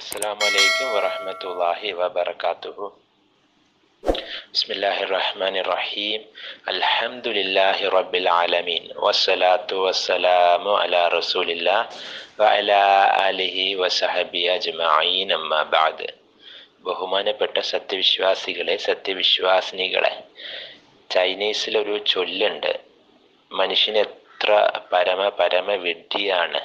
السلام عليكم ورحمة الله وبركاته بسم الله الرحمن الرحيم الحمد لله رب العالمين والصلاة والسلام على رسول الله وعلى آله وصحبه أجمعين أما بعد ബഹുമാനപ്പെട്ട സത്യവിശ്വാസികളെ സത്യവിശ്വാസിനികളെ ചൈനീസിലൊരു ചൊല്ലുണ്ട് മനുഷ്യൻ എത്ര പരമ പരമ വിഡ്ഢിയാണ്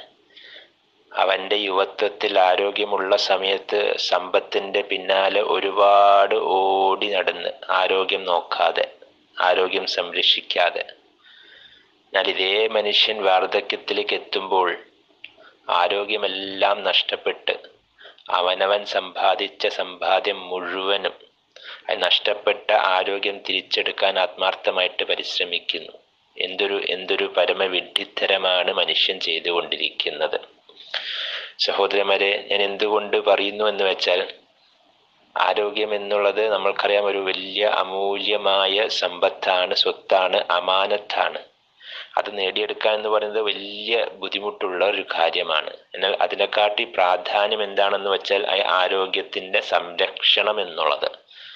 അവൻ്റെ യുവത്വത്തിൽ ആരോഗ്യമുള്ള സമയത്ത് സമ്പത്തിൻ്റെ പിന്നാലെ ഒരുപാട് ഓടി നടന്ന് ആരോഗ്യം നോക്കാതെ ആരോഗ്യം സംരക്ഷിക്കാതെ എന്നാൽ ഇതേ മനുഷ്യൻ വാർദ്ധക്യത്തിലേക്ക് എത്തുമ്പോൾ ആരോഗ്യമെല്ലാം നഷ്ടപ്പെട്ട് അവനവൻ സമ്പാദിച്ച സമ്പാദ്യം മുഴുവനും അത് നഷ്ടപ്പെട്ട ആരോഗ്യം തിരിച്ചെടുക്കാൻ ആത്മാർത്ഥമായിട്ട് പരിശ്രമിക്കുന്നു എന്തൊരു എന്തൊരു പരമവിഡ്ഢിത്തരമാണ് മനുഷ്യൻ ചെയ്തുകൊണ്ടിരിക്കുന്നത് സഹോദരന്മാരെ ഞാൻ എന്തുകൊണ്ട് പറയുന്നു എന്ന് വെച്ചാൽ ആരോഗ്യം എന്നുള്ളത് നമ്മൾക്കറിയാം ഒരു വലിയ അമൂല്യമായ സമ്പത്താണ് സ്വത്താണ് അമാനത്താണ് അത് നേടിയെടുക്കുക എന്ന് പറയുന്നത് വലിയ ബുദ്ധിമുട്ടുള്ള ഒരു കാര്യമാണ് എന്നാൽ അതിനെക്കാട്ടി പ്രാധാന്യം എന്താണെന്ന് വെച്ചാൽ ആ ആരോഗ്യത്തിൻ്റെ സംരക്ഷണം എന്നുള്ളത്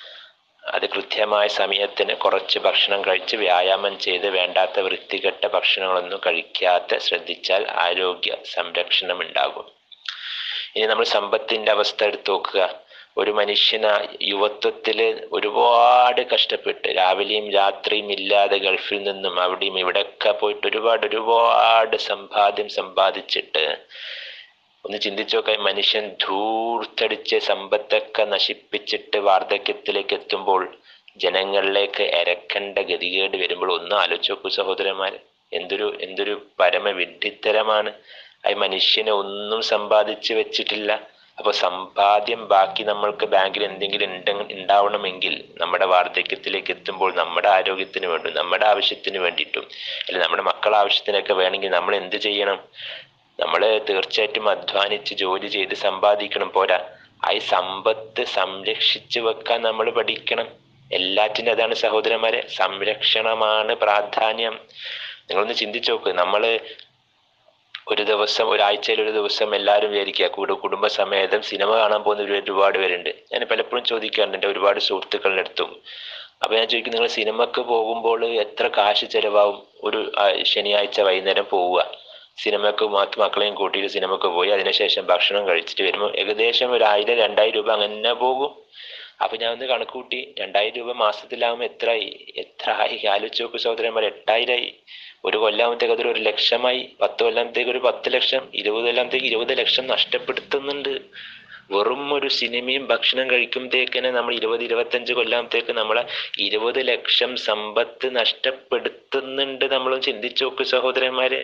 അത് കൃത്യമായ സമയത്തിന് കുറച്ച് ഭക്ഷണം കഴിച്ച് വ്യായാമം ചെയ്ത് വേണ്ടാത്ത വൃത്തികെട്ട ഭക്ഷണങ്ങളൊന്നും കഴിക്കാതെ ശ്രദ്ധിച്ചാൽ ആരോഗ്യ സംരക്ഷണം ഉണ്ടാകും ഇനി നമ്മൾ സമ്പത്തിൻ്റെ അവസ്ഥ എടുത്തു നോക്കുക ഒരു മനുഷ്യന യുവത്വത്തിൽ ഒരുപാട് കഷ്ടപ്പെട്ട് രാവിലെയും രാത്രിയും ഇല്ലാതെ ഗൾഫിൽ നിന്നും അവിടെയും ഇവിടെയൊക്കെ പോയിട്ട് ഒരുപാട് ഒരുപാട് സമ്പാദ്യം സമ്പാദിച്ചിട്ട് ഒന്ന് ചിന്തിച്ചു നോക്കാൻ മനുഷ്യൻ ധൂർത്തടിച്ച് സമ്പത്തൊക്കെ നശിപ്പിച്ചിട്ട് വാർദ്ധക്യത്തിലേക്ക് എത്തുമ്പോൾ ജനങ്ങളിലേക്ക് എരക്കേണ്ട ഗതികേട് വരുമ്പോൾ ഒന്ന് ആലോചിച്ച് നോക്കൂ സഹോദരന്മാർ എന്തൊരു എന്തൊരു പരമവിഡ്ഢിത്തരമാണ് അത് മനുഷ്യനെ ഒന്നും സമ്പാദിച്ച് വെച്ചിട്ടില്ല അപ്പോൾ സമ്പാദ്യം ബാക്കി നമ്മൾക്ക് ബാങ്കിൽ എന്തെങ്കിലും ഉണ്ട ഉണ്ടാവണമെങ്കിൽ നമ്മുടെ വാർദ്ധക്യത്തിലേക്ക് എത്തുമ്പോൾ നമ്മുടെ ആരോഗ്യത്തിന് വേണ്ടി നമ്മുടെ ആവശ്യത്തിന് വേണ്ടിയിട്ടും അല്ല നമ്മുടെ മക്കളുടെ ആവശ്യത്തിനൊക്കെ വേണമെങ്കിൽ നമ്മൾ എന്ത് ചെയ്യണം നമ്മൾ തീർച്ചയായിട്ടും അധ്വാനിച്ച് ജോലി ചെയ്ത് സമ്പാദിക്കണം പോരാ ആ സമ്പത്ത് സംരക്ഷിച്ചു വെക്കാൻ നമ്മൾ പഠിക്കണം എല്ലാറ്റിനും അതാണ് സഹോദരന്മാരെ സംരക്ഷണമാണ് പ്രാധാന്യം നിങ്ങളൊന്ന് ചിന്തിച്ചു നോക്ക് നമ്മൾ ഒരു ദിവസം ഒരാഴ്ചയിൽ ഒരു ദിവസം എല്ലാവരും വിചാരിക്കുക കൂടു കുടുംബസമേതം സിനിമ കാണാൻ പോകുന്ന ഒരുപാട് പേരുണ്ട് ഞാൻ പലപ്പോഴും ചോദിക്കാറുണ്ട് എൻ്റെ ഒരുപാട് സുഹൃത്തുക്കളുടെ അടുത്തും അപ്പോൾ ഞാൻ ചോദിക്കും നിങ്ങൾ സിനിമക്ക് പോകുമ്പോൾ എത്ര കാശ് ചിലവാകും ഒരു ശനിയാഴ്ച വൈകുന്നേരം പോവുക സിനിമക്ക് മക്കളെയും കൂട്ടിയിട്ട് സിനിമക്ക് പോയി അതിനുശേഷം ഭക്ഷണം കഴിച്ചിട്ട് വരുമ്പോൾ ഏകദേശം ഒരു ആയിരം രണ്ടായിരം രൂപ അങ്ങനെ പോകും അപ്പൊ ഞാൻ ഒന്ന് കണക്കൂട്ടി രണ്ടായിരം രൂപ മാസത്തിലാകുമ്പോൾ എത്രയായി എത്ര ആയി ആലോചിച്ച് നോക്കൂ സഹോദരന്മാർ എട്ടായിരമായി ഒരു കൊല്ലാമത്തേക്ക് അതൊരു ഒരു ലക്ഷമായി പത്ത് കൊല്ലാമത്തേക്ക് ഒരു പത്ത് ലക്ഷം ഇരുപത് കൊല്ലാമത്തേക്ക് ഇരുപത് ലക്ഷം നഷ്ടപ്പെടുത്തുന്നുണ്ട് വെറും ഒരു സിനിമയും ഭക്ഷണം കഴിക്കുമ്പോഴത്തേക്കിനെ നമ്മൾ ഇരുപത് ഇരുപത്തഞ്ച് കൊല്ലാമത്തേക്ക് നമ്മളെ ഇരുപത് ലക്ഷം സമ്പത്ത് നഷ്ടപ്പെടുത്തുന്നുണ്ട് നമ്മൾ ചിന്തിച്ചു നോക്കൂ സഹോദരന്മാരെ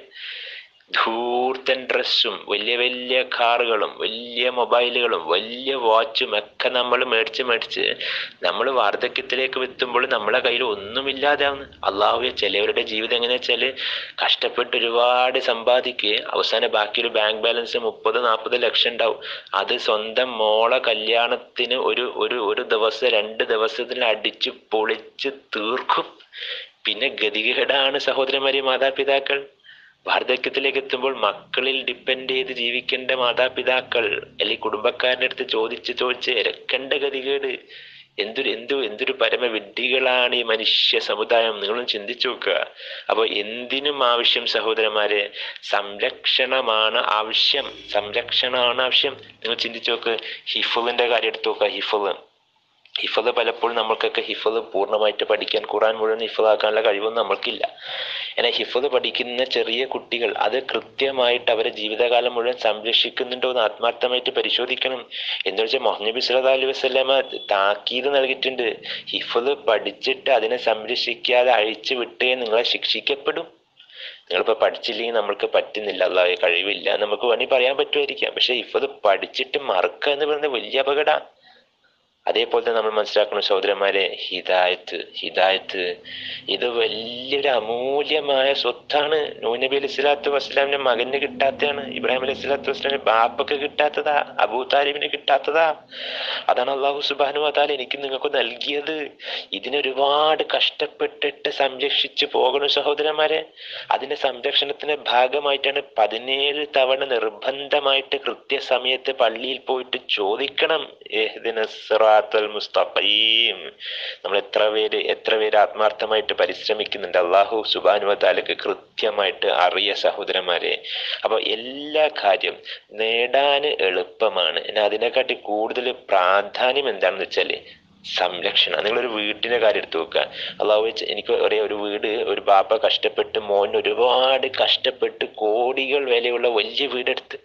ധൂർത്തൻ ഡ്രസ്സും വലിയ വലിയ കാറുകളും വലിയ മൊബൈലുകളും വലിയ വാച്ചും ഒക്കെ നമ്മൾ മേടിച്ച് മേടിച്ച് നമ്മൾ വാർദ്ധക്യത്തിലേക്ക് എത്തുമ്പോൾ നമ്മളെ കയ്യിൽ ഒന്നുമില്ലാതാവുന്നു അള്ളാഹുവെ ചിലവരുടെ ജീവിതം എങ്ങനെ വെച്ചാൽ കഷ്ടപ്പെട്ട് ഒരുപാട് സമ്പാദിക്കുക അവസാനം ബാക്കി ഒരു ബാങ്ക് ബാലൻസ് മുപ്പത് നാൽപ്പത് ലക്ഷം ഉണ്ടാവും അത് സ്വന്തം മോളെ കല്യാണത്തിന് ഒരു ഒരു ഒരു ദിവസം രണ്ട് ദിവസത്തിൽ അടിച്ച് പൊളിച്ച് തീർക്കും പിന്നെ ഗതികേടാണ് സഹോദരന്മാരെ മാതാപിതാക്കൾ വാർദ്ധക്യത്തിലേക്ക് എത്തുമ്പോൾ മക്കളിൽ ഡിപ്പെൻഡ് ചെയ്ത് ജീവിക്കേണ്ട മാതാപിതാക്കൾ അല്ലെങ്കിൽ കുടുംബക്കാരൻ്റെ അടുത്ത് ചോദിച്ച് ചോദിച്ച് ഇരക്കേണ്ട ഗതികേട് എന്തൊരു എന്തു എന്തൊരു പരമവിഡ്ഢികളാണ് ഈ മനുഷ്യ സമുദായം നിങ്ങളും ചിന്തിച്ചു നോക്കുക അപ്പോൾ എന്തിനും ആവശ്യം സഹോദരന്മാരെ സംരക്ഷണമാണ് ആവശ്യം സംരക്ഷണമാണ് ആവശ്യം നിങ്ങൾ ചിന്തിച്ചു നോക്ക് ഹിഫുലിന്റെ കാര്യം എടുത്തു നോക്കുക ഹിഫുൽ ഹിഫദ് പലപ്പോഴും നമ്മൾക്കൊക്കെ ഹിഫദ് പൂർണ്ണമായിട്ട് പഠിക്കാൻ ഖുറാൻ മുഴുവൻ ഹിഫദാക്കാനുള്ള കഴിവൊന്നും നമ്മൾക്കില്ല എന്നാൽ ഹിഫദ് പഠിക്കുന്ന ചെറിയ കുട്ടികൾ അത് കൃത്യമായിട്ട് അവരെ ജീവിതകാലം മുഴുവൻ സംരക്ഷിക്കുന്നുണ്ടോ എന്ന് ആത്മാർത്ഥമായിട്ട് പരിശോധിക്കണം എന്ന് വെച്ചാൽ മുഹമ്മദ് നബി സല്ലല്ലാഹു അലൈഹി വസല്ലമ താക്കീത് നൽകിയിട്ടുണ്ട് ഹിഫദ് പഠിച്ചിട്ട് അതിനെ സംരക്ഷിക്കാതെ അഴിച്ചു വിട്ടേ നിങ്ങളെ ശിക്ഷിക്കപ്പെടും നിങ്ങളിപ്പോൾ പഠിച്ചില്ലെങ്കിൽ നമ്മൾക്ക് പറ്റുന്നില്ല അല്ല കഴിവില്ല നമുക്ക് വേണമെങ്കിൽ പറയാൻ പറ്റുമായിരിക്കാം പക്ഷെ ഹിഫദ് പഠിച്ചിട്ട് മറക്കുക എന്ന് പറയുന്നത് വലിയ അപകടമാണ് അതേപോലെ തന്നെ നമ്മൾ മനസ്സിലാക്കണം സഹോദരന്മാരെ ഹിദായത്ത് ഹിദായത്ത് ഇത് വലിയൊരു അമൂല്യമായ സ്വത്താണ് നൂ നബി അലൈഹി സ്വലാത്തു വസ്സലാമിന്റെ മകന് കിട്ടാത്തതാണ് ഇബ്രാഹിം അലൈഹി സ്വലാത്തു വസ്സലാമിന്റെ ബാപ്പക്ക് കിട്ടാത്തതാ അബൂ താലിബിന് കിട്ടാത്തതാ അതാണ് അള്ളാഹു സുബാനു അതാൽ എനിക്ക് നിങ്ങൾക്ക് നൽകിയത് ഇതിന് ഒരുപാട് കഷ്ടപ്പെട്ടിട്ട് സംരക്ഷിച്ചു പോകണം സഹോദരന്മാരെ അതിന്റെ സംരക്ഷണത്തിന്റെ ഭാഗമായിട്ടാണ് പതിനേഴ് തവണ നിർബന്ധമായിട്ട് കൃത്യസമയത്ത് പള്ളിയിൽ പോയിട്ട് ചോദിക്കണം ഏഹ്ദിന സിറാത്തുൽ മുസ്തഖീം നമ്മൾ എത്ര പേര് എത്ര പേര് ആത്മാർത്ഥമായിട്ട് പരിശ്രമിക്കുന്നുണ്ട് അള്ളാഹു സുബാനു താലക്ക് കൃത്യമായിട്ട് അറിയ സഹോദരന്മാരെ അപ്പൊ എല്ലാ കാര്യം നേടാൻ എളുപ്പമാണ് എന്നാൽ അതിനെക്കാട്ടി കൂടുതൽ പ്രാധാന്യം എന്താണെന്ന് വെച്ചാല് സംരക്ഷണം നിങ്ങളൊരു വീട്ടിന്റെ കാര്യം എടുത്തു നോക്കുക അള്ളാഹു വെച്ച് എനിക്ക് ഒരേ ഒരു വീട് ഒരു ബാപ്പ കഷ്ടപ്പെട്ട് മോൻ ഒരുപാട് കഷ്ടപ്പെട്ട് കോടികൾ വിലയുള്ള വലിയ വീടെടുത്ത്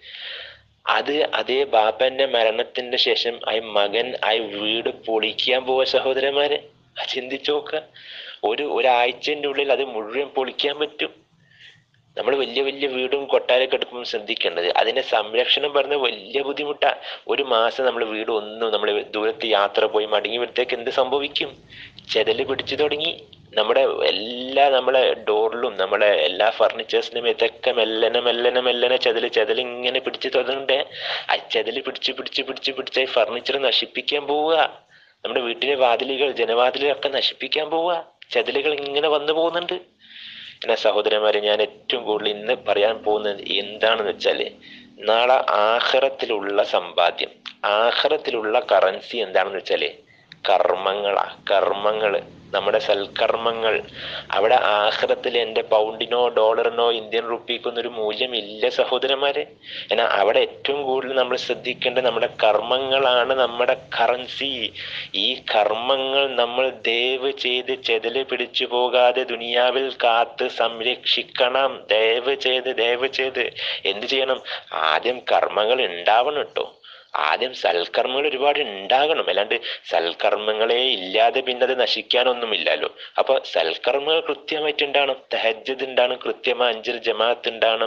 അത് അതേ ബാപ്പന്റെ മരണത്തിന്റെ ശേഷം ആ മകൻ ആ വീട് പൊളിക്കാൻ പോവുക സഹോദരന്മാരെ അത് ചിന്തിച്ചു നോക്കുക ഒരു ഒരാഴ്ചന്റെ ഉള്ളിൽ അത് മുഴുവൻ പൊളിക്കാൻ പറ്റും നമ്മൾ വലിയ വലിയ വീടും കൊട്ടാരൊക്കെ എടുക്കുമ്പോൾ ശ്രദ്ധിക്കേണ്ടത് അതിന്റെ സംരക്ഷണം പറഞ്ഞ വലിയ ബുദ്ധിമുട്ടാ ഒരു മാസം നമ്മൾ വീട് ഒന്നും നമ്മൾ ദൂരത്ത് യാത്ര പോയി മടങ്ങി വരുത്തേക്ക് എന്ത് സംഭവിക്കും ചെതല് പിടിച്ചു തുടങ്ങി നമ്മുടെ എല്ലാ നമ്മളെ ഡോറിലും നമ്മുടെ എല്ലാ ഫർണിച്ചേഴ്സിനും ഇതൊക്കെ മെല്ലനെ മെല്ലനെ മെല്ലനെ ചെതല് ചെതല് ഇങ്ങനെ പിടിച്ചു തുടങ്ങണ്ടേ ആ ചെതല് പിടിച്ച് പിടിച്ച് പിടിച്ച് പിടിച്ച് ഈ ഫർണിച്ചർ നശിപ്പിക്കാൻ പോവുക നമ്മുടെ വീട്ടിലെ വാതിലുകൾ ജനവാതിലുകളൊക്കെ നശിപ്പിക്കാൻ പോവുക ചെതലുകൾ ഇങ്ങനെ വന്നു പോകുന്നുണ്ട് എന്നാ സഹോദരന്മാരെ ഞാൻ ഏറ്റവും കൂടുതൽ ഇന്ന് പറയാൻ പോകുന്നത് എന്താണെന്ന് വെച്ചാല് നാളെ ആഹ്റത്തിലുള്ള സമ്പാദ്യം ആഹ്റത്തിലുള്ള കറൻസി എന്താണെന്ന് വെച്ചാല് കർമ്മങ്ങളാ കർമ്മങ്ങള് നമ്മുടെ സൽക്കർമ്മങ്ങൾ അവിടെ ആഹ്റത്തിൽ എൻ്റെ പൗണ്ടിനോ ഡോളറിനോ ഇന്ത്യൻ റുപ്പിക്കൊന്നും ഒരു മൂല്യമില്ല സഹോദരന്മാരെ എന്നാൽ അവിടെ ഏറ്റവും കൂടുതൽ നമ്മൾ ശ്രദ്ധിക്കേണ്ടത് നമ്മുടെ കർമ്മങ്ങളാണ് നമ്മുടെ കറൻസി ഈ കർമ്മങ്ങൾ നമ്മൾ ദയവ് ചെയ്ത് ചെതല് പിടിച്ചു പോകാതെ ദുനിയാവിൽ കാത്ത് സംരക്ഷിക്കണം ദയവ് ചെയ്ത് ദയവ് ചെയ്ത് എന്ത് ചെയ്യണം ആദ്യം കർമ്മങ്ങൾ ഉണ്ടാവണം കേട്ടോ ആദ്യം സൽക്കർമ്മങ്ങൾ ഒരുപാട് ഉണ്ടാകണം അല്ലാണ്ട് സൽക്കർമ്മങ്ങളെ ഇല്ലാതെ പിന്നെ അത് നശിക്കാനൊന്നുമില്ലല്ലോ അപ്പൊ സൽക്കർമ്മങ്ങൾ കൃത്യമായിട്ട് ഉണ്ടാകണം തഹജ്ജദ് ഉണ്ടാകണം കൃത്യമായി അഞ്ചിൽ ജമാഅത്ത് ഉണ്ടാകണം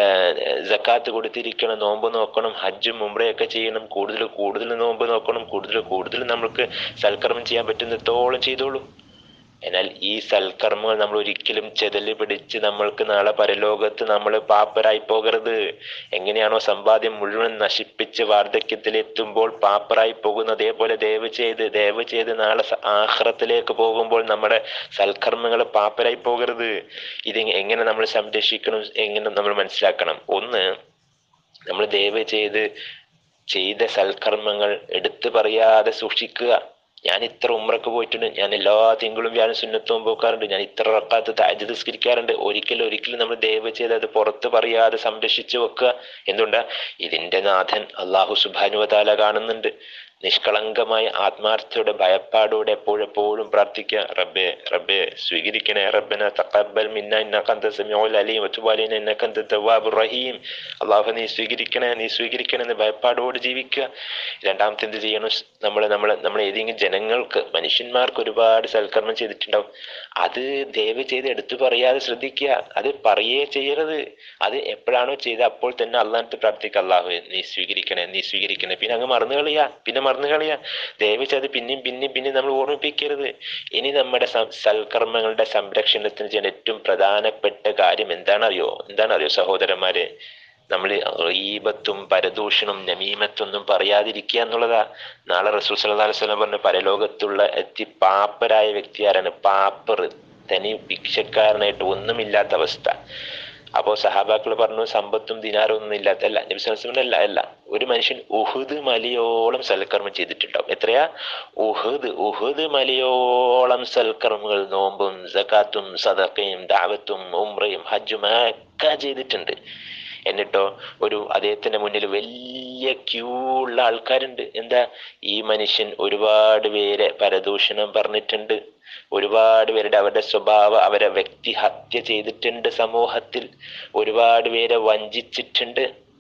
ജക്കാത്ത് കൊടുത്തിരിക്കണം നോമ്പ് നോക്കണം ഹജ്ജും ഉംറയൊക്കെ ചെയ്യണം കൂടുതൽ കൂടുതൽ നോമ്പ് നോക്കണം കൂടുതൽ കൂടുതൽ നമ്മൾക്ക് സൽക്കർമ്മം ചെയ്യാൻ പറ്റുന്നിടത്തോളം ചെയ്തോളൂ എന്നാൽ ഈ സൽക്കർമ്മങ്ങൾ നമ്മൾ ഒരിക്കലും ചെതല് പിടിച്ച് നമ്മൾക്ക് നാളെ പരലോകത്ത് നമ്മൾ പാപ്പരായി പോകരുത് എങ്ങനെയാണോ സമ്പാദ്യം മുഴുവൻ നശിപ്പിച്ച് വാർദ്ധക്യത്തിലെത്തുമ്പോൾ പാപ്പറായി പോകുന്ന അതേപോലെ ദയവ് ചെയ്ത് ദയവ് ചെയ്ത് നാളെ ആഹ്റത്തിലേക്ക് പോകുമ്പോൾ നമ്മുടെ സൽക്കർമ്മങ്ങൾ പാപ്പരായി പോകരുത് ഇത് എങ്ങനെ നമ്മൾ സംരക്ഷിക്കണം എങ്ങനെ നമ്മൾ മനസ്സിലാക്കണം ഒന്ന് നമ്മൾ ദയവ് ചെയ്ത് ചെയ്ത സൽക്കർമ്മങ്ങൾ എടുത്തു പറയാതെ സൂക്ഷിക്കുക ഞാൻ ഇത്ര ഉമ്രക്ക് പോയിട്ടുണ്ട് ഞാൻ എല്ലാ തിങ്കളും വ്യാഴം സുന്നത്തും പോക്കാറുണ്ട് ഞാൻ ഇത്ര റക്കാത്ത് താജ് നിസ്കരിക്കാറുണ്ട് ഒരിക്കലും ഒരിക്കലും നമ്മൾ ദയവ് ചെയ്ത് അത് പുറത്ത് പറയാതെ സംരക്ഷിച്ചു വെക്കുക എന്തുകൊണ്ടാ ഇതിന്റെ നാഥൻ അള്ളാഹു സുബാനുവതാല കാണുന്നുണ്ട് നിഷ്കളങ്കമായ ആത്മാർത്ഥയുടെ ഭയപ്പാടോടെ എപ്പോഴെപ്പോഴും പ്രാർത്ഥിക്കുക റബ്ബെ റബ്ബെ സ്വീകരിക്കണേ റബ്ബന തഖബ്ബൽ മിന്ന ഇന്നക അന്ത സമീഉൽ അലീം വതുബ് അലൈന ഇന്നക അന്ത തവ്വാബുർ റഹീം അല്ലാഹു നീ സ്വീകരിക്കണേ നീ സ്വീകരിക്കണേ എന്ന് ഭയപ്പാടോടെ ജീവിക്കുക രണ്ടാമത്തെ എന്ത് ചെയ്യണം നമ്മൾ നമ്മൾ നമ്മൾ ഏതെങ്കിലും ജനങ്ങൾക്ക് മനുഷ്യന്മാർക്ക് ഒരുപാട് സൽക്കർമ്മം ചെയ്തിട്ടുണ്ടാവും അത് ദയവ് ചെയ്ത് എടുത്തു പറയാതെ ശ്രദ്ധിക്കുക അത് പറയേ ചെയ്യരുത് അത് എപ്പോഴാണോ ചെയ്ത് അപ്പോൾ തന്നെ അള്ളാഹത്ത് പ്രാർത്ഥിക്കുക അള്ളാഹു നീ സ്വീകരിക്കണേ നീ സ്വീകരിക്കണേ പിന്നെ അങ്ങ് മറന്നു കളിയാ പിന്നെ മറന്നു കളിയാ ദയവ് ചെയ്ത് പിന്നെയും പിന്നെയും പിന്നെയും നമ്മൾ ഓർമ്മിപ്പിക്കരുത് ഇനി നമ്മുടെ സൽക്കർമ്മങ്ങളുടെ സംരക്ഷണത്തിന് ചെയ്യാൻ ഏറ്റവും പ്രധാനപ്പെട്ട കാര്യം എന്താണറിയോ എന്താണറിയോ സഹോദരന്മാരെ നമ്മൾ ഈബത്തും പരദൂഷണും നമീമത്തൊന്നും പറയാതിരിക്കുക എന്നുള്ളതാ നാളെ റസൂൽ സല്ലല്ലാഹു അലൈഹി വസല്ലം പറഞ്ഞ പരലോകത്തുള്ള എത്തി പാപ്പരായ വ്യക്തി ആരാണ് പാപ്പർ തനി ഭിക്ഷക്കാരനായിട്ട് ഒന്നുമില്ലാത്ത അവസ്ഥ അപ്പോ സഹാബാക്കൾ പറഞ്ഞു സമ്പത്തും ദിനാറും ഒന്നും ഇല്ലാത്ത അല്ല നബിസ്വലം അല്ല അല്ല ഒരു മനുഷ്യൻ ഉഹുദ് മലയോളം സൽക്കർമ്മം ചെയ്തിട്ടുണ്ടാവും എത്രയാ ഉഹുദ് ഉഹുദ് മലയോളം സൽക്കർമ്മങ്ങൾ നോമ്പും സക്കാത്തും സദക്കയും ദാവത്തും ഉംറയും ഹജ്ജും ഒക്കെ ചെയ്തിട്ടുണ്ട് എന്നിട്ടോ ഒരു അദ്ദേഹത്തിന്റെ മുന്നിൽ വലിയ ക്യൂ ഉള്ള ആൾക്കാരുണ്ട് എന്താ ഈ മനുഷ്യൻ ഒരുപാട് പേരെ പരദൂഷണം പറഞ്ഞിട്ടുണ്ട് ഒരുപാട് പേരുടെ അവരുടെ സ്വഭാവ അവരെ വ്യക്തി ഹത്യ ചെയ്തിട്ടുണ്ട് സമൂഹത്തിൽ ഒരുപാട് പേരെ വഞ്ചിച്ചിട്ടുണ്ട്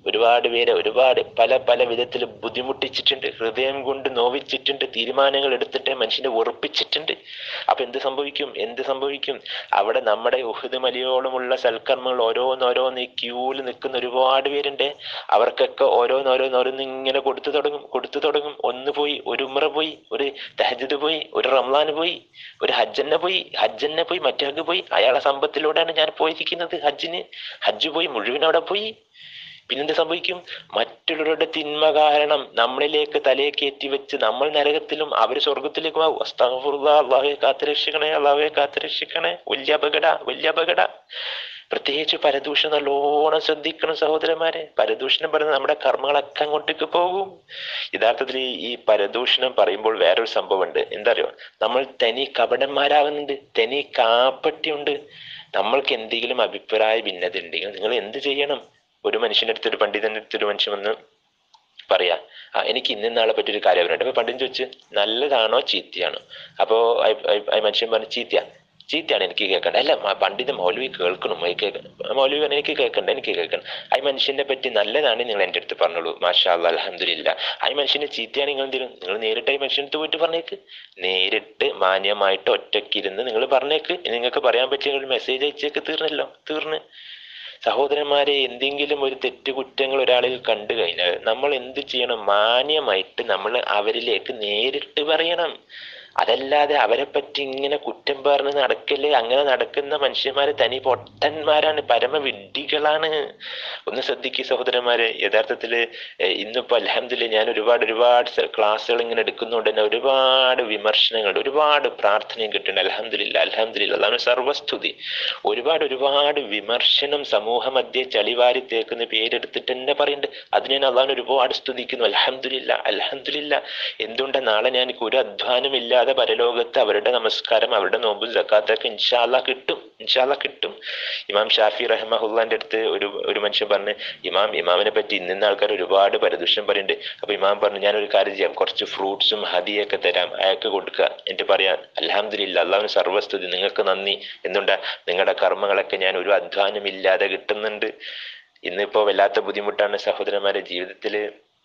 ഒരുപാട് പേരെ ഒരുപാട് പല പല വിധത്തിൽ ബുദ്ധിമുട്ടിച്ചിട്ടുണ്ട് ഹൃദയം കൊണ്ട് നോവിച്ചിട്ടുണ്ട് തീരുമാനങ്ങൾ എടുത്തിട്ട് മനുഷ്യനെ ഉറപ്പിച്ചിട്ടുണ്ട് അപ്പൊ എന്ത് സംഭവിക്കും എന്ത് സംഭവിക്കും അവിടെ നമ്മുടെ ഉഹുദ് മലയോളമുള്ള സൽക്കർമ്മങ്ങൾ ഓരോന്നോരോന്ന് ഈ ക്യൂവിൽ നിൽക്കുന്ന ഒരുപാട് പേരുണ്ട് അവർക്കൊക്കെ ഓരോന്നോരോന്നോരോന്ന് ഇങ്ങനെ കൊടുത്തു തുടങ്ങും കൊടുത്തു തുടങ്ങും ഒന്ന് പോയി ഒരു ഉമ്ര പോയി ഒരു തഹജദ് പോയി ഒരു റംലാൻ പോയി ഒരു ഹജ്ജന്നെ പോയി ഹജ്ജന്നെ പോയി മറ്റേ പോയി അയാളെ സമ്പത്തിലൂടെയാണ് ഞാൻ പോയിരിക്കുന്നത് ഹജ്ജിന് ഹജ്ജ് പോയി മുഴുവൻ അവിടെ പോയി പിന്നെന്ത് സംഭവിക്കും മറ്റുള്ളവരുടെ തിന്മ കാരണം നമ്മളിലേക്ക് തലയെ കയറ്റി വെച്ച് നമ്മൾ നരകത്തിലും അവർ സ്വർഗത്തിലേക്കും ആവും അസ്തഗ്ഫിറുല്ലാ, അള്ളാഹുവെ കാത്തുരക്ഷിക്കണേ അള്ളാഹുവെ കാത്തുരക്ഷിക്കണേ വലിയ അപകട വലിയ അപകട പ്രത്യേകിച്ച് പരദൂഷണം നല്ലോണം ശ്രദ്ധിക്കണം സഹോദരന്മാരെ പരദൂഷണം പറയുന്നത് നമ്മുടെ കർമ്മങ്ങളൊക്കെ അങ്ങോട്ടേക്ക് പോകും യഥാർത്ഥത്തിൽ ഈ- ഈ പരദൂഷണം പറയുമ്പോൾ വേറൊരു സംഭവമുണ്ട് എന്താ അറിയോ നമ്മൾ തനി കപടന്മാരാകുന്നുണ്ട് തനി കാപ്പട്ടിയുണ്ട് നമ്മൾക്ക് എന്തെങ്കിലും അഭിപ്രായ ഭിന്നത ഉണ്ടെങ്കിൽ നിങ്ങൾ എന്ത് ചെയ്യണം ഒരു മനുഷ്യന്റെ അടുത്ത് ഒരു പണ്ഡിതന്റെ അടുത്ത് ഒരു മനുഷ്യൻ വന്ന് പറയാ ആ എനിക്ക് ഇന്ന നാളെ പറ്റിയൊരു കാര്യം പറയുന്നുണ്ട് അപ്പൊ പണ്ടിൻ ചോദിച്ചു നല്ലതാണോ ചീത്തയാണോ അപ്പോ അയ്- അയ്- ആ മനുഷ്യൻ പറഞ്ഞു ചീത്തയാ ചീത്തയാണ് എനിക്ക് കേൾക്കണ്ട അല്ല മ- പണ്ഡിത മൗലവി കേൾക്കണം എനിക്ക് കേൾക്കണം മൗലവി പറഞ്ഞു എനിക്ക് കേൾക്കണ്ട എനിക്ക് കേൾക്കണം ആ മനുഷ്യനെ പറ്റി നല്ലതാണ് നിങ്ങൾ എൻ്റെ അടുത്ത് പറഞ്ഞോളൂ മാഷാ അല്ലാ അലഹമില്ല ആ മനുഷ്യന് ചീത്തയാണ് നിങ്ങൾ എന്തിനും നിങ്ങൾ നേരിട്ട് ഈ മനുഷ്യൻ്റെ അടുത്ത് പോയിട്ട് പറഞ്ഞേക്ക് നേരിട്ട് മാന്യമായിട്ട് ഒറ്റയ്ക്കിരുന്ന് നിങ്ങൾ പറഞ്ഞേക്ക് നിങ്ങൾക്ക് പറയാൻ പറ്റിയ ഒരു മെസ്സേജ് അയച്ചേക്ക് തീർന്നല്ലോ തീർന്ന് സഹോദരന്മാരെ എന്തെങ്കിലും ഒരു തെറ്റുകുറ്റങ്ങൾ ഒരാളിൽ കണ്ടു കഴിഞ്ഞാൽ നമ്മൾ എന്ത് ചെയ്യണം മാന്യമായിട്ട് നമ്മൾ അവരിലേക്ക് നേരിട്ട് പറയണം അതല്ലാതെ അവരെ പറ്റി ഇങ്ങനെ കുറ്റം പറഞ്ഞ് നടക്കല്ലേ അങ്ങനെ നടക്കുന്ന മനുഷ്യന്മാര് തനി പൊട്ടന്മാരാണ് പരമവിഡ്ഢികളാണ് ഒന്ന് ശ്രദ്ധിക്കുക സഹോദരന്മാരെ യഥാർത്ഥത്തില് ഏഹ് ഇന്നിപ്പോ അലഹമില്ല ഞാൻ ഒരുപാട് ഒരുപാട് സ- ക്ലാസ്സുകൾ ഇങ്ങനെ എടുക്കുന്നതുകൊണ്ട് തന്നെ ഒരുപാട് വിമർശനങ്ങൾ ഒരുപാട് പ്രാർത്ഥനയും കിട്ടുന്നുണ്ട് അലഹമില്ല അലഹമില്ല അതാണ് സർവസ്തുതി ഒരുപാട് ഒരുപാട് വിമർശനം സമൂഹ മധ്യേ ചളിവാരി തേക്കുന്ന പേരെടുത്തിട്ട് തന്നെ പറയുന്നുണ്ട് അതിന് ഞാൻ അള്ളാഹ് ഒരുപാട് സ്തുതിക്കുന്നു അലഹമില്ല അലഹമില്ല എന്തുകൊണ്ട് നാളെ ഞാൻ എനിക്ക് ഒരു അധ്വാനം ഇല്ലാതെ പരലോകത്ത് അവരുടെ നമസ്കാരം അവരുടെ നോമ്പും ജക്കാത്തൊക്കെ ഇൻഷാല്ല കിട്ടും ഇൻഷാല്ല കിട്ടും ഇമാം ഷാഫി റഹ്മഹുല്ലാന്റെ അടുത്ത് ഒരു ഒരു മനുഷ്യൻ പറഞ്ഞു ഇമാം ഇമാമിനെ പറ്റി ഇന്നിന്ന ആൾക്കാർ ഒരുപാട് പരദൂഷണം പറയുന്നുണ്ട് അപ്പൊ ഇമാം പറഞ്ഞു ഞാൻ ഒരു കാര്യം ചെയ്യാം കുറച്ച് ഫ്രൂട്ട്സും ഹദിയൊക്കെ തരാം അയാൾക്ക് കൊടുക്കുക എന്നിട്ട് പറയാം അലഹമില്ല അള്ളാഹുവിന് സർവസ്തുതി നിങ്ങൾക്ക് നന്ദി എന്തുകൊണ്ടാ നിങ്ങളുടെ കർമ്മങ്ങളൊക്കെ ഞാൻ ഒരു അധ്വാനമില്ലാതെ കിട്ടുന്നുണ്ട് ഇന്നിപ്പോ വല്ലാത്ത ബുദ്ധിമുട്ടാണ് സഹോദരന്മാരെ ജീവിതത്തില്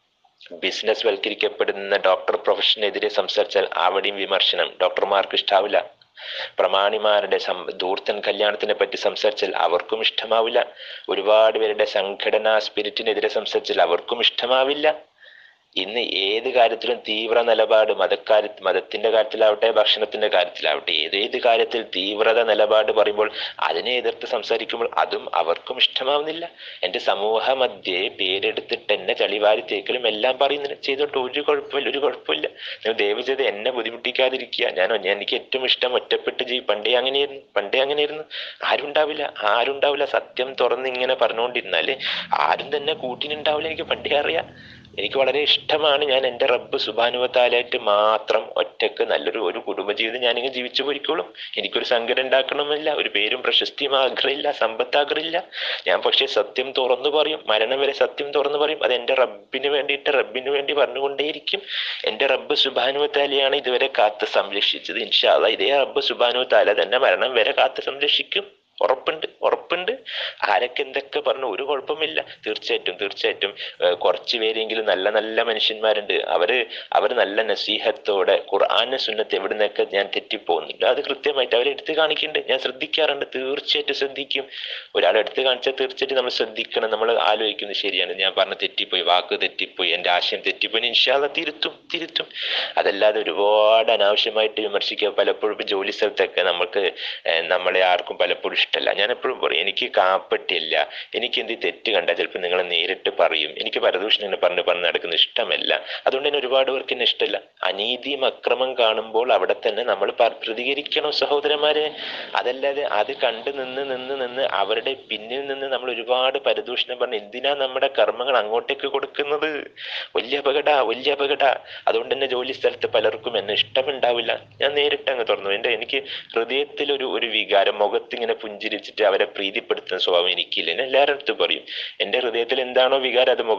ബിസിനസ് വൽക്കരിക്കപ്പെടുന്ന ഡോക്ടർ പ്രൊഫഷനെതിരെ സംസാരിച്ചാൽ അവിടെയും വിമർശനം ഡോക്ടർമാർക്ക് ഇഷ്ടാവില്ല പ്രമാണിമാരുടെ സം ധൂർത്തൻ കല്യാണത്തിനെ പറ്റി സംസാരിച്ചാൽ അവർക്കും ഇഷ്ടമാവില്ല ഒരുപാട് പേരുടെ സംഘടനാ സ്പിരിറ്റിനെതിരെ സംസാരിച്ചാൽ അവർക്കും ഇഷ്ടമാവില്ല ഇന്ന് ഏത് കാര്യത്തിലും തീവ്ര നിലപാട് മതക്കാര്യ മതത്തിന്റെ കാര്യത്തിലാവട്ടെ ഭക്ഷണത്തിന്റെ കാര്യത്തിലാവട്ടെ ഏതേത് കാര്യത്തിൽ തീവ്രത നിലപാട് പറയുമ്പോൾ അതിനെ എതിർത്ത് സംസാരിക്കുമ്പോൾ അതും അവർക്കും ഇഷ്ടമാവുന്നില്ല എന്റെ സമൂഹ മധ്യേ പേരെടുത്തിട്ട് എന്നെ ചളിവാരി തേക്കലും എല്ലാം പറയുന്നില്ല ചെയ്തോട്ട് ഒരു കുഴപ്പമില്ല ഒരു കുഴപ്പമില്ല നിങ്ങൾ ദയവ് ചെയ്ത് എന്നെ ബുദ്ധിമുട്ടിക്കാതിരിക്കുക ഞാൻ ഞാൻ- എനിക്ക് ഏറ്റവും ഇഷ്ടം ഒറ്റപ്പെട്ട് ജീവി പണ്ടേ അങ്ങനെയായിരുന്നു പണ്ടേ അങ്ങനെയായിരുന്നു ആരും ഉണ്ടാവില്ല ആരും ഉണ്ടാവില്ല സത്യം തുറന്ന് ഇങ്ങനെ പറഞ്ഞുകൊണ്ടിരുന്നാല് ആരും തന്നെ കൂട്ടിനുണ്ടാവില്ല എനിക്ക് പണ്ടേ അറിയാം എനിക്ക് വളരെ ഇഷ്ടമാണ് ഞാൻ എൻ്റെ റബ്ബ് സുബാനുവത്താലായിട്ട് മാത്രം ഒറ്റക്ക് നല്ലൊരു ഒരു കുടുംബജീവിതം ഞാനിങ്ങനെ ജീവിച്ചു പോയിക്കോളും എനിക്കൊരു സങ്കടം ഉണ്ടാക്കണമെന്നില്ല ഒരു പേരും പ്രശസ്തിയും ആഗ്രഹമില്ല സമ്പത്ത് ആഗ്രഹമില്ല ഞാൻ പക്ഷേ സത്യം തുറന്നു പറയും മരണം വരെ സത്യം തുറന്നു പറയും അത് എൻ്റെ റബ്ബിന് വേണ്ടിയിട്ട് റബ്ബിന് വേണ്ടി പറഞ്ഞുകൊണ്ടേയിരിക്കും എൻ്റെ റബ്ബ് സുബാനുവത്താലയാണ് ഇതുവരെ കാത്ത് സംരക്ഷിച്ചത് ഇൻഷാല്ല ഇതേ റബ്ബ് സുബാനുവത്താല തന്നെ മരണം വരെ കാത്ത് സംരക്ഷിക്കും ഉറപ്പുണ്ട് ഉറപ്പുണ്ട് ആരൊക്കെ എന്തൊക്കെ പറഞ്ഞു ഒരു കുഴപ്പമില്ല തീർച്ചയായിട്ടും തീർച്ചയായിട്ടും ഏഹ് കുറച്ച് പേരെങ്കിലും നല്ല നല്ല മനുഷ്യന്മാരുണ്ട് അവര് അവര് നല്ല നസീഹത്തോടെ ഖുർആാനെ സുന്നത്ത് എവിടുന്നൊക്കെ ഞാൻ തെറ്റിപ്പോകുന്നുണ്ട് അത് കൃത്യമായിട്ട് അവരെ എടുത്ത് കാണിക്കുന്നുണ്ട് ഞാൻ ശ്രദ്ധിക്കാറുണ്ട് തീർച്ചയായിട്ടും ശ്രദ്ധിക്കും ഒരാളെ എടുത്ത് കാണിച്ചാൽ തീർച്ചയായിട്ടും നമ്മൾ ശ്രദ്ധിക്കണം നമ്മൾ ആലോചിക്കുന്നത് ശരിയാണ് ഞാൻ പറഞ്ഞ തെറ്റിപ്പോയി വാക്ക് തെറ്റിപ്പോയി എൻ്റെ ആശയം തെറ്റിപ്പോയി ഇൻഷാല്ല തിരുത്തും തിരുത്തും അതല്ലാതെ ഒരുപാട് അനാവശ്യമായിട്ട് വിമർശിക്കുക പലപ്പോഴും ഇപ്പൊ ജോലി സ്ഥലത്തൊക്കെ നമുക്ക് ഏഹ് നമ്മളെ ആർക്കും പലപ്പോഴും ഇഷ്ടമല്ല ഞാൻ എപ്പോഴും പറയും എനിക്ക് കാപ്പട്ടില്ല എനിക്ക് എന്ത് തെറ്റ് കണ്ടാൽ ചിലപ്പോൾ നിങ്ങൾ നേരിട്ട് പറയും എനിക്ക് പരദൂഷണം ഇങ്ങനെ പറഞ്ഞ് പറഞ്ഞ് നടക്കുന്നത് ഇഷ്ടമല്ല അതുകൊണ്ട് തന്നെ ഒരുപാട് പേർക്ക് എന്നെ ഇഷ്ടമല്ല അനീതിയും അക്രമം കാണുമ്പോൾ അവിടെ തന്നെ നമ്മൾ പ- പ്രതികരിക്കണം സഹോദരന്മാരെ അതല്ലാതെ അത് കണ്ടു നിന്ന് നിന്ന് നിന്ന് അവരുടെ പിന്നിൽ നിന്ന് നമ്മൾ ഒരുപാട് പരദൂഷണം പറഞ്ഞ് എന്തിനാ നമ്മുടെ കർമ്മങ്ങൾ അങ്ങോട്ടേക്ക് കൊടുക്കുന്നത് വലിയ അപകട വലിയ അപകട അതുകൊണ്ട് തന്നെ ജോലി സ്ഥലത്ത് പലർക്കും എന്നെ ഇഷ്ടമുണ്ടാവില്ല ഞാൻ നേരിട്ട് അങ്ങ് തുറന്നു എൻ്റെ എനിക്ക് ഹൃദയത്തിൽ ഒരു ഒരു വികാരം മുഖത്തിങ്ങനെ പുഞ്ചിരിച്ചിട്ട് അവരെ പ്രീതിപ്പെടുത്തുന്ന സ്വഭാവം എനിക്കില്ല ഞാൻ എല്ലാവരുടെ അടുത്ത് പറയും എൻ്റെ ഹൃദയത്തിൽ എന്താണോ വികാരം അത് മുഖത്ത്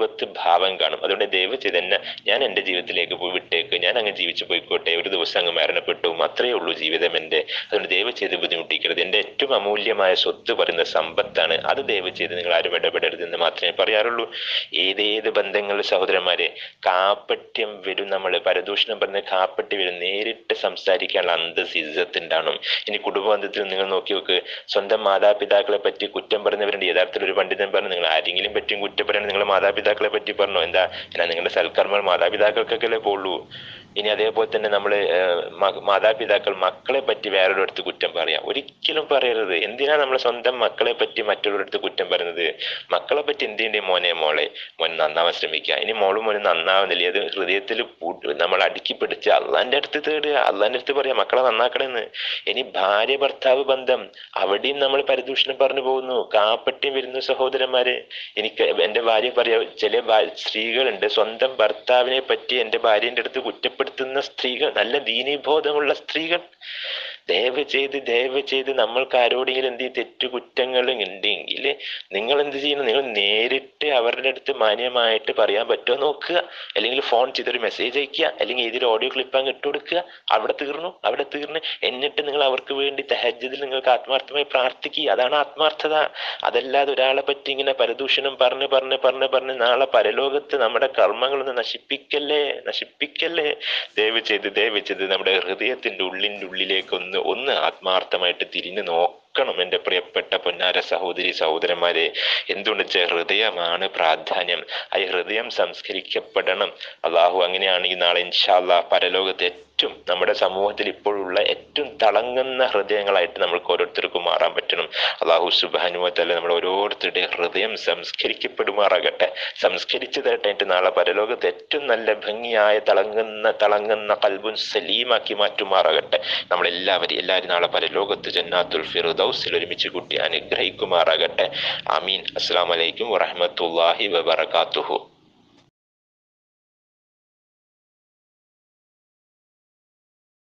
പരലോകത്ത് ഭാവം കാണും അതുകൊണ്ട് ദയവ് ചെയ്ത് തന്നെ ഞാൻ എൻ്റെ ജീവിതത്തിലേക്ക് പോയി വിട്ടേക്ക് ഞാൻ അങ്ങ് ജീവിച്ചു പോയിക്കോട്ടെ ഒരു ദിവസം അങ്ങ് മരണപ്പെട്ടു അത്രയേ ഉള്ളൂ ജീവിതം എൻ്റെ അതുകൊണ്ട് ദയവ് ചെയ്ത് ബുദ്ധിമുട്ടിക്കരുത് എൻ്റെ ഏറ്റവും അമൂല്യമായ സ്വത്ത് പറയുന്ന സമ്പത്താണ് അത് ദയവ് ചെയ്ത് നിങ്ങൾ ആരും ഇടപെടരുതെന്ന് മാത്രമേ പറയാറുള്ളൂ ഏതേത് ബന്ധങ്ങൾ സഹോദരന്മാരെ കാപ്പട്യം വരും നമ്മൾ പരദൂഷണം പറഞ്ഞ കാപ്പട്ടി വരും നേരിട്ട് സംസാരിക്കാനുള്ള അന്തസ് ഇജ്ജത്ത് ഉണ്ടാവണം ഇനി കുടുംബ ബന്ധത്തിൽ നിങ്ങൾ നോക്കി നോക്ക് സ്വന്തം മാതാപിതാക്കളെ പറ്റി കുറ്റം പറഞ്ഞവരുണ്ട് യഥാർത്ഥത്തിൽ ഒരു പണ്ഡിതൻ പറഞ്ഞു നിങ്ങൾ ആരെങ്കിലും പറ്റിയും കുറ്റം പറയാൻ നിങ്ങൾ മാതാപിതാക്കളെ പറ്റി പറഞ്ഞോ എന്താ എന്നാ നിങ്ങളുടെ സൽക്കർമ്മങ്ങൾ മാതാപിതാക്കൾക്കൊക്കെ പോളൂ ഇനി അതേപോലെ തന്നെ നമ്മൾ മാതാപിതാക്കൾ മക്കളെ പറ്റി വേറൊരിടത്ത് കുറ്റം പറയാം ഒരിക്കലും പറയരുത് എന്തിനാ നമ്മൾ സ്വന്തം മക്കളെ പറ്റി മറ്റുള്ളവരടുത്ത് കുറ്റം പറയുന്നത് മക്കളെ പറ്റി എന്തിൻ്റെ മോനെ മോളെ മോൻ നന്നാവാൻ ശ്രമിക്കുക ഇനി മോളും മോനും നന്നാവുന്നില്ല അത് ഹൃദയത്തിൽ നമ്മൾ അടുക്കി പിടിച്ച് അള്ളാന്റെ അടുത്ത് തേടുക അള്ളാന്റെ അടുത്ത് പറയാം മക്കളെ നന്നാക്കണമെന്ന് ഇനി ഭാര്യ ഭർത്താവ് ബന്ധം അവിടെയും നമ്മൾ പരിദൂഷണം പറഞ്ഞു പോകുന്നു കാപ്പട്ടിയും വരുന്നു സഹോദരന്മാരെ എനിക്ക് എൻ്റെ ഭാര്യ പറയാ ചില സ്ത്രീകളുണ്ട് സ്വന്തം ഭർത്താവിനെ പറ്റി എൻ്റെ ഭാര്യൻ്റെ അടുത്ത് കുറ്റപ്പെടുത്തുന്ന സ്ത്രീകൾ നല്ല ദീനീബോധമുള്ള സ്ത്രീകൾ ദയവ് ചെയ്ത് ദയവ് ചെയ്ത് നമ്മൾക്ക് ആരോടെങ്കിലും എന്ത് തെറ്റു കുറ്റങ്ങൾ ഉണ്ടെങ്കിൽ നിങ്ങൾ എന്ത് ചെയ്യണം നിങ്ങൾ നേരിട്ട് അവരുടെ അടുത്ത് മാന്യമായിട്ട് പറയാൻ പറ്റുമോ നോക്കുക അല്ലെങ്കിൽ ഫോൺ ചെയ്തൊരു മെസ്സേജ് അയക്കുക അല്ലെങ്കിൽ ഏതൊരു ഓഡിയോ ക്ലിപ്പ് അങ്ങ് ഇട്ട് കൊടുക്കുക അവിടെ തീർന്നു അവിടെ തീർന്ന് എന്നിട്ട് നിങ്ങൾ അവർക്ക് വേണ്ടി തഹജ്ജതിൽ നിങ്ങൾക്ക് ആത്മാർത്ഥമായി പ്രാർത്ഥിക്കുക അതാണ് ആത്മാർത്ഥത അതല്ലാതെ ഒരാളെ പറ്റി ഇങ്ങനെ പരദൂഷണം പറഞ്ഞ് പറഞ്ഞ് പറഞ്ഞ് പറഞ്ഞ് നാളെ പരലോകത്ത് നമ്മുടെ കർമ്മങ്ങളൊന്ന് നശിപ്പിക്കല്ലേ നശിപ്പിക്കല്ലേ ദയവ് ചെയ്ത് ദയവ് ചെയ്ത് നമ്മുടെ ഹൃദയത്തിന്റെ ഉള്ളിൻ്റെ ഉള്ളിലേക്ക് ഒന്ന് ഒന്ന് ആത്മാർത്ഥമായിട്ട് തിരിഞ്ഞു നോക്കണം എൻ്റെ പ്രിയപ്പെട്ട പൊന്നാര സഹോദരി സഹോദരന്മാരെ എന്തുകൊണ്ട് വെച്ചാൽ ഹൃദയമാണ് പ്രാധാന്യം ആ ഹൃദയം സംസ്കരിക്കപ്പെടണം അള്ളാഹു അങ്ങനെയാണെങ്കിൽ നാളെ ഇൻഷാല്ല പരലോകത്ത് ഏറ്റവും നമ്മുടെ സമൂഹത്തിൽ ഇപ്പോഴുള്ള ഏറ്റവും തിളങ്ങുന്ന ഹൃദയങ്ങളായിട്ട് നമ്മൾക്ക് ഓരോരുത്തർക്കും മാറാൻ പറ്റണം അള്ളാഹു സുബാനുവത്തല്ല നമ്മുടെ ഓരോരുത്തരുടെ ഹൃദയം സംസ്കരിക്കപ്പെടുമാറാകട്ടെ സംസ്കരിച്ചു തരട്ടെ നാളെ പരലോകത്ത് ഏറ്റവും നല്ല ഭംഗിയായ തിളങ്ങുന്ന തിളങ്ങുന്ന കൽബുൻ സലീമാക്കി മാറ്റുമാറാകട്ടെ നമ്മളെല്ലാവരും എല്ലാവരും നാളെ പരലോകത്ത് ജന്നാത്തുൽ ഫിറുദൌസിൽ ഒരുമിച്ച് കൂട്ടി അനുഗ്രഹിക്കുമാറാകട്ടെ ആമീൻ അസ്സാം വലൈക്കും വറഹമത്തല്ലാഹി വബർക്കാത്തുഹു